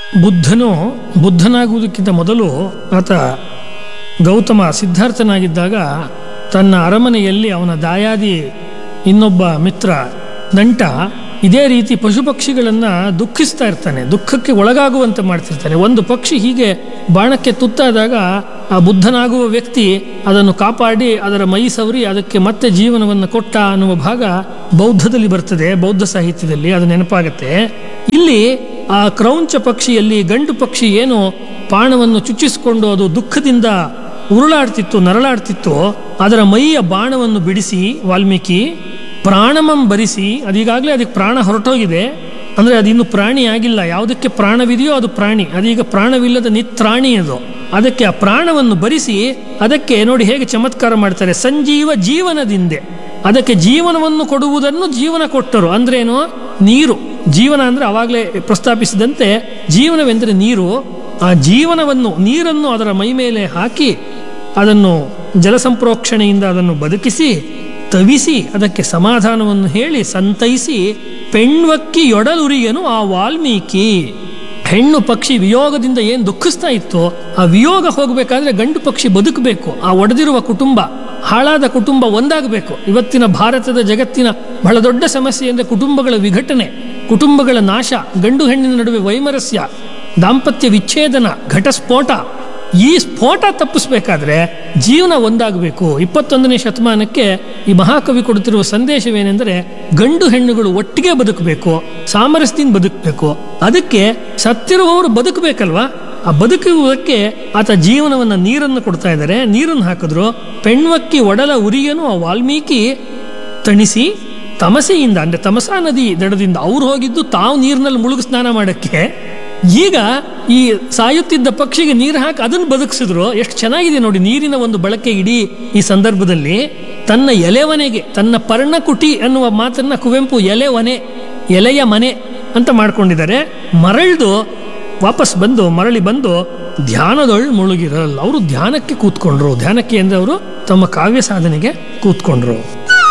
ಬುದ್ಧನು ಬುದ್ಧನಾಗುವುದಕ್ಕಿಂತ ಮೊದಲು ಆತ ಗೌತಮ ಸಿದ್ಧಾರ್ಥನಾಗಿದ್ದಾಗ ತನ್ನ ಅರಮನೆಯಲ್ಲಿ ಅವನ ದಾಯಾದಿ ಇನ್ನೊಬ್ಬ ಮಿತ್ರ ನಂಟ ಇದೇ ರೀತಿ ಪಶು ಪಕ್ಷಿಗಳನ್ನು ದುಃಖಿಸ್ತಾ ಇರ್ತಾನೆ ದುಃಖಕ್ಕೆ ಒಳಗಾಗುವಂತೆ ಮಾಡ್ತಿರ್ತಾನೆ ಒಂದು ಪಕ್ಷಿ ಹೀಗೆ ಬಾಣಕ್ಕೆ ತುತ್ತಾದಾಗ ಆ ಬುದ್ಧನಾಗುವ ವ್ಯಕ್ತಿ ಅದನ್ನು ಕಾಪಾಡಿ ಅದರ ಮೈ ಸವರಿ ಅದಕ್ಕೆ ಮತ್ತೆ ಜೀವನವನ್ನು ಕೊಟ್ಟ ಅನ್ನುವ ಭಾಗ ಬೌದ್ಧದಲ್ಲಿ ಬರ್ತದೆ ಬೌದ್ಧ ಸಾಹಿತ್ಯದಲ್ಲಿ ಅದು ನೆನಪಾಗತ್ತೆ ಇಲ್ಲಿ ಆ ಕ್ರೌಂಚ ಪಕ್ಷಿಯಲ್ಲಿ ಗಂಡು ಪಕ್ಷಿ ಏನು ಬಾಣವನ್ನು ಚುಚ್ಚಿಸಿಕೊಂಡು ಅದು ದುಃಖದಿಂದ ಉರುಳಾಡ್ತಿತ್ತು ನರಳಾಡ್ತಿತ್ತು ಅದರ ಮೈಯ ಬಾಣವನ್ನು ಬಿಡಿಸಿ ವಾಲ್ಮೀಕಿ ಪ್ರಾಣಮಂ ಬರಿಸಿ ಅದೀಗಾಗಲೇ ಅದಕ್ಕೆ ಪ್ರಾಣ ಹೊರಟೋಗಿದೆ ಅಂದರೆ ಅದಿನ್ನು ಪ್ರಾಣಿ ಆಗಿಲ್ಲ ಯಾವುದಕ್ಕೆ ಪ್ರಾಣವಿದೆಯೋ ಅದು ಪ್ರಾಣಿ ಅದೀಗ ಪ್ರಾಣವಿಲ್ಲದ ನಿತ್ರಾಣಿ ಅದು ಅದಕ್ಕೆ ಆ ಪ್ರಾಣವನ್ನು ಬರಿಸಿ ಅದಕ್ಕೆ ನೋಡಿ ಹೇಗೆ ಚಮತ್ಕಾರ ಮಾಡ್ತಾರೆ ಸಂಜೀವ ಜೀವನದಿಂದೆ ಅದಕ್ಕೆ ಜೀವನವನ್ನು ಕೊಡುವುದನ್ನು ಜೀವನ ಕೊಟ್ಟರು ಅಂದ್ರೇನು ನೀರು ಜೀವನ ಅಂದರೆ ಅವಾಗಲೇ ಪ್ರಸ್ತಾಪಿಸಿದಂತೆ ಜೀವನವೆಂದರೆ ನೀರು ಆ ಜೀವನವನ್ನು ನೀರನ್ನು ಅದರ ಮೈ ಮೇಲೆ ಹಾಕಿ ಅದನ್ನು ಜಲಸಂಪ್ರೋಕ್ಷಣೆಯಿಂದ ಅದನ್ನು ಬದುಕಿಸಿ ತವಿಸಿ ಅದಕ್ಕೆ ಸಮಾಧಾನವನ್ನು ಹೇಳಿ ಸಂತೈಸಿ ಪೆಣ್ವಕ್ಕಿ ಯೊಡಲುರಿಯನು ಆ ವಾಲ್ಮೀಕಿ ಹೆಣ್ಣು ಪಕ್ಷಿ ವಿಯೋಗದಿಂದ ಏನು ದುಃಖಿಸ್ತಾ ಇತ್ತು ಆ ವಿಯೋಗ ಹೋಗಬೇಕಾದ್ರೆ ಗಂಡು ಪಕ್ಷಿ ಬದುಕಬೇಕು ಆ ಒಡೆದಿರುವ ಕುಟುಂಬ ಹಾಳಾದ ಕುಟುಂಬ ಒಂದಾಗಬೇಕು ಇವತ್ತಿನ ಭಾರತದ ಜಗತ್ತಿನ ಬಹಳ ದೊಡ್ಡ ಸಮಸ್ಯೆ ಅಂದರೆ ಕುಟುಂಬಗಳ ವಿಘಟನೆ ಕುಟುಂಬಗಳ ನಾಶ ಗಂಡು ಹೆಣ್ಣಿನ ನಡುವೆ ವೈಮರಸ್ಯ ದಾಂಪತ್ಯ ವಿಚ್ಛೇದನ ಘಟಸ್ಫೋಟ ಈ ಸ್ಫೋಟ ತಪ್ಪಿಸ್ಬೇಕಾದ್ರೆ ಜೀವನ ಒಂದಾಗಬೇಕು ಇಪ್ಪತ್ತೊಂದನೇ ಶತಮಾನಕ್ಕೆ ಈ ಮಹಾಕವಿ ಕೊಡುತ್ತಿರುವ ಸಂದೇಶವೇನೆಂದರೆ ಗಂಡು ಹೆಣ್ಣುಗಳು ಒಟ್ಟಿಗೆ ಬದುಕಬೇಕು ಸಾಮರಸ್ಯದಿಂದ ಬದುಕಬೇಕು ಅದಕ್ಕೆ ಸತ್ತಿರುವವರು ಬದುಕಬೇಕಲ್ವಾ ಆ ಬದುಕುವುದಕ್ಕೆ ಆತ ಜೀವನವನ್ನ ನೀರನ್ನು ಕೊಡ್ತಾ ಇದ್ದಾರೆ ನೀರನ್ನು ಹಾಕಿದ್ರು ಪೆಣ್ವಕ್ಕಿ ಒಡಲ ಉರಿಯನು ಆ ವಾಲ್ಮೀಕಿ ತಣಿಸಿ ತಮಸೆಯಿಂದ ಅಂದ್ರೆ ತಮಸಾ ನದಿ ದಡದಿಂದ ಅವ್ರು ಹೋಗಿದ್ದು ತಾವು ನೀರಿನಲ್ಲಿ ಮುಳುಗು ಸ್ನಾನ ಮಾಡಕ್ಕೆ ಈಗ ಈ ಸಾಯುತ್ತಿದ್ದ ಪಕ್ಷಿಗೆ ನೀರು ಹಾಕಿ ಅದನ್ನು ಬದುಕಿಸಿದ್ರು ಎಷ್ಟು ಚೆನ್ನಾಗಿದೆ ನೋಡಿ ನೀರಿನ ಒಂದು ಬಳಕೆ ಇಡೀ ಈ ಸಂದರ್ಭದಲ್ಲಿ ತನ್ನ ಎಲೆವನೆಗೆ ತನ್ನ ಪರ್ಣಕುಟಿ ಅನ್ನುವ ಮಾತನ್ನ ಕುವೆಂಪು ಎಲೆವನೆ ಎಲೆಯ ಮನೆ ಅಂತ ಮಾಡ್ಕೊಂಡಿದ್ದಾರೆ ಮರಳ್ದು ವಾಪಸ್ ಬಂದು ಮರಳಿ ಬಂದು ಧ್ಯಾನದೊಳ್ ಮುಳುಗಿರಲ್ಲ ಅವರು ಧ್ಯಾನಕ್ಕೆ ಕೂತ್ಕೊಂಡ್ರು ಧ್ಯಾನಕ್ಕೆ ಅಂದ್ರೆ ಅವರು ತಮ್ಮ ಕಾವ್ಯ ಸಾಧನೆಗೆ ಕೂತ್ಕೊಂಡ್ರು